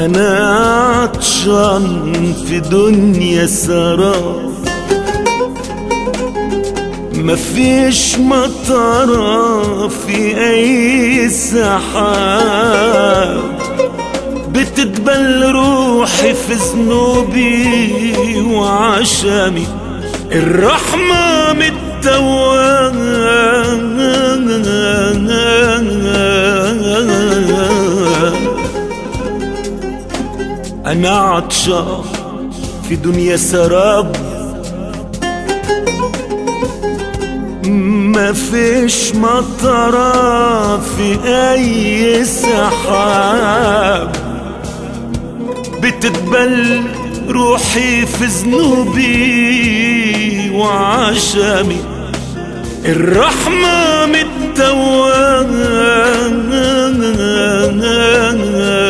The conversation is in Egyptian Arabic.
انا عطشان في دنيا سراب مفيش مطرة في اي سحاب بتدبل روحي في ذنوبي وعشمي الرحمة متوان أنا عطشان في دنيا سراب ما فيش مطرة في أي سحاب بتتبل روحي في ذنوبي وعشمي الرحمة متوان